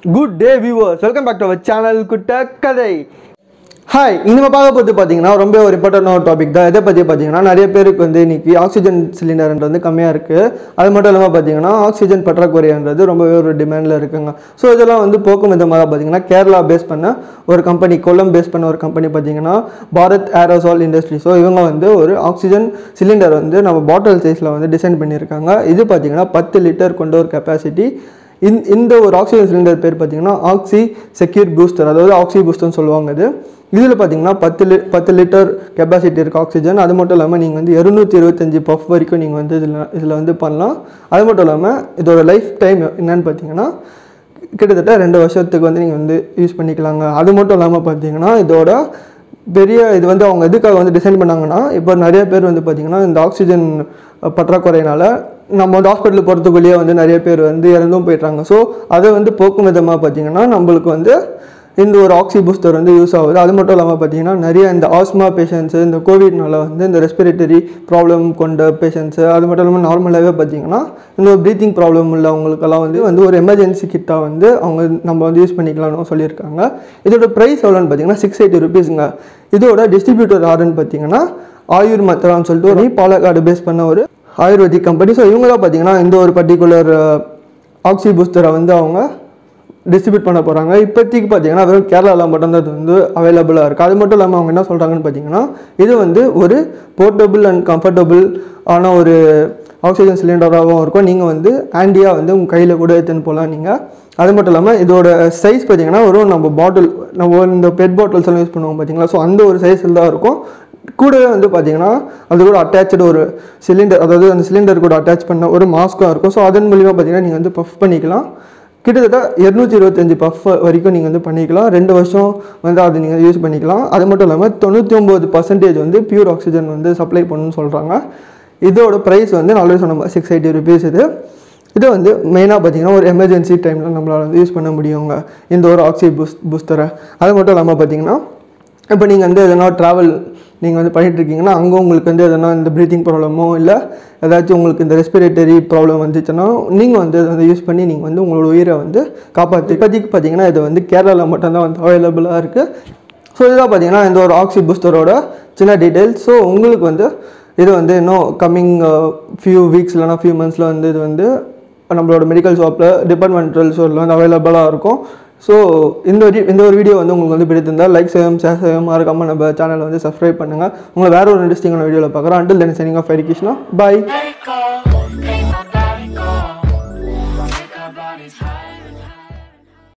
Good day viewers welcome back to our channel குட்ட கதை hi இந்த நம்ம பார்க்க போது பார்த்தீங்கன்னா ரொம்ப ஒரு இம்பார்ட்டன்ட் டாபிக் தான் எதை பற்றி பார்த்தீங்கன்னா நிறைய பேருக்கு வந்து இன்னைக்கு ஆக்சிஜன் சிலிண்டர்ன்றது வந்து கம்மியாக இருக்குது அது மட்டும் இல்லாமல் பார்த்தீங்கன்னா ஆக்சிஜன் பற்றாக்குறைன்றது ரொம்பவே ஒரு டிமாண்டில் இருக்குங்க ஸோ இதெல்லாம் வந்து போக்கும் விதமாக பார்த்தீங்கன்னா கேரளா பேஸ் பண்ண ஒரு கம்பெனி கொல்லம் பேஸ் பண்ண ஒரு கம்பெனி பார்த்தீங்கன்னா பாரத் ஏரோசால் இண்டஸ்ட்ரி ஸோ இவங்க வந்து ஒரு ஆக்சிஜன் சிலிண்டர் வந்து நம்ம பாட்டில் சைஸில் வந்து டிசைன் பண்ணியிருக்காங்க இது பார்த்தீங்கன்னா பத்து லிட்டர் கொண்ட ஒரு கெப்பாசிட்டி இந்த இந்த ஒரு ஆக்சிஜன் சிலிண்டர் பேர் பார்த்தீங்கன்னா ஆக்சி செக்யூர் பூஸ்டர் அதாவது ஆக்சி பூஸ்டர்னு சொல்லுவாங்க இது இதில் பார்த்தீங்கன்னா பத்து லி பத்து லிட்டர் கெப்பாசிட்டி இருக்குது ஆக்சிஜன் அது மட்டும் இல்லாமல் நீங்கள் வந்து இரநூத்தி இருபத்தஞ்சி பஃப் வரைக்கும் நீங்கள் வந்து இதில் இதில் வந்து பண்ணலாம் அது மட்டும் இல்லாமல் இதோட லைஃப் டைம் என்னன்னு பார்த்தீங்கன்னா கிட்டத்தட்ட ரெண்டு வருஷத்துக்கு வந்து நீங்கள் வந்து யூஸ் பண்ணிக்கலாங்க அது மட்டும் இல்லாமல் பார்த்தீங்கன்னா இதோட பெரிய இது வந்து அவங்க எதுக்காக வந்து டிசைன் பண்ணாங்கன்னா இப்போ நிறைய பேர் வந்து பார்த்திங்கன்னா இந்த ஆக்சிஜன் பற்றாக்குறையினால நம்ம வந்து ஹாஸ்பிட்டலுக்கு போகிறதுக்குள்ளேயே வந்து நிறைய பேர் வந்து இறந்தும் போயிட்டாங்க ஸோ அதை வந்து போக்கும் விதமாக பார்த்தீங்கன்னா நம்மளுக்கு வந்து இந்த ஒரு ஆக்சி பூஸ்டர் வந்து யூஸ் ஆகுது அது மட்டும் இல்லாமல் பார்த்தீங்கன்னா நிறைய இந்த ஆஸ்மா பேஷண்ட்ஸு இந்த கோவிட்னால வந்து இந்த ரெஸ்பிரேட்டரி ப்ராப்ளம் கொண்ட பேஷண்ட்ஸு அது மட்டும் இல்லாமல் நார்மலாகவே பார்த்தீங்கன்னா இந்த ஒரு ப்ரீத்திங் ப்ராப்ளம் உள்ளவங்களுக்கெல்லாம் வந்து வந்து ஒரு எமர்ஜென்சி கிட்டாக வந்து அவங்க நம்ம வந்து யூஸ் பண்ணிக்கலாம்னு சொல்லியிருக்காங்க இதோட ப்ரைஸ் எவ்வளோன்னு பார்த்தீங்கன்னா சிக்ஸ் எயிட்டி ருபீஸுங்க இதோட டிஸ்ட்ரிபியூட்டர் யாருன்னு பார்த்தீங்கன்னா ஆயுர் மத்ரான்னு சொல்லிட்டு ஒரு பாலக்காடு பேஸ் பண்ண ஒரு ஆயுர்வேதிக் கம்பெனி ஸோ இவங்க தான் பார்த்தீங்கன்னா இந்த ஒரு பர்டிகுலர் ஆக்சி பூஸ்டரை வந்து அவங்க டிஸ்ட்ரிபியூட் பண்ண போகிறாங்க இப்போதைக்கு பார்த்தீங்கன்னா வெறும் கேரளாவில் மட்டும்தான் இது வந்து அவைலபிளாக இருக்குது அது மட்டும் இல்லாமல் அவங்க என்ன சொல்கிறாங்கன்னு பார்த்தீங்கன்னா இது வந்து ஒரு போர்ட்டபுள் அண்ட் கம்ஃபர்டபுள் ஆன ஒரு ஆக்சிஜன் சிலிண்டராகவும் இருக்கும் நீங்கள் வந்து ஹேண்டியாக வந்து உங்கள் கையில் கூட எடுத்துன்னு போகலாம் நீங்கள் அது மட்டும் இல்லாமல் இதோட சைஸ் பார்த்தீங்கன்னா ஒரு நம்ம பாட்டில் நம்ம இந்த பெட் பாட்டில்ஸ் எல்லாம் யூஸ் பண்ணுவோம் பார்த்தீங்களா ஸோ அந்த ஒரு சைஸில் தான் இருக்கும் கூடவே வந்து பார்த்தீங்கன்னா அது கூட அட்டாச்சு ஒரு சிலிண்டர் அதாவது அந்த சிலிண்டர் கூட அட்டாச் பண்ண ஒரு மாஸ்க்கும் இருக்கும் ஸோ அதன் மூலிமா பார்த்தீங்கன்னா நீங்கள் வந்து பஃப் பண்ணிக்கலாம் கிட்டத்தட்ட இரநூத்தி இருபத்தஞ்சி பஃப் வரைக்கும் நீங்கள் வந்து பண்ணிக்கலாம் ரெண்டு வருஷம் வந்து அதை நீங்கள் யூஸ் பண்ணிக்கலாம் அது மட்டும் இல்லாமல் தொண்ணூற்றி ஒம்பது பர்சன்டேஜ் வந்து பியூர் ஆக்சிஜன் வந்து சப்ளை பண்ணணும்னு சொல்கிறாங்க இதோட ப்ரைஸ் வந்து நான் ஆல்ரெடி சொன்ன சிக்ஸ் எயிட்டி ருபீஸ் இது இது வந்து மெயினாக பார்த்தீங்கன்னா ஒரு எமர்ஜென்சி டைமில் நம்மளால் வந்து யூஸ் பண்ண முடியுங்க இந்த ஒரு ஆக்சி பூஸ் பூஸ்டரை அது மட்டும் இல்லாமல் பார்த்தீங்கன்னா இப்போ நீங்கள் வந்து எதனா ட்ராவல் நீங்கள் வந்து பண்ணிட்டு இருக்கீங்கன்னா அங்கே உங்களுக்கு வந்து எதனா இந்த ப்ரீத்திங் ப்ராப்ளமோ இல்லை ஏதாச்சும் உங்களுக்கு இந்த ரெஸ்பிரேட்டரி ப்ராப்ளம் வந்துச்சுன்னா நீங்கள் வந்து அதை வந்து யூஸ் பண்ணி நீங்கள் வந்து உங்களோட உயிரை வந்து காப்பாற்றி இப்போதைக்கு பார்த்தீங்கன்னா இது வந்து கேரளாவில் மட்டும்தான் வந்து அவைலபிளாக இருக்குது ஸோ இதுதான் பார்த்தீங்கன்னா இந்த ஒரு ஆக்சி பூஸ்டரோட சின்ன டீட்டெயில்ஸ் ஸோ உங்களுக்கு வந்து இது வந்து இன்னும் கம்மிங் ஃபியூ வீக்ஸ் இல்லைனா ஃபியூ மந்த்ஸில் வந்து இது வந்து நம்மளோட மெடிக்கல் ஷாப்பில் டிபார்ட்மெண்டல் ஸ்டோரில் வந்து அவைலபிளாக இருக்கும் ஸோ இந்த ஒரு இந்த ஒரு வீடியோ வந்து உங்களுக்கு வந்து பிடித்திருந்தால் லைக் செய்யும் ஷேர் செய்யும் மறக்காமல் நம்ம சேனலை வந்து சப்ஸ்கிரைப் பண்ணுங்கள் உங்களை வேற ஒரு இன்ட்ரெஸ்டிங்கான வீடியோவில் பார்க்குறோம் அண்டில் தென் சைனிங் ஆஃப் எடிக்கேஷனா பாய் Let it go.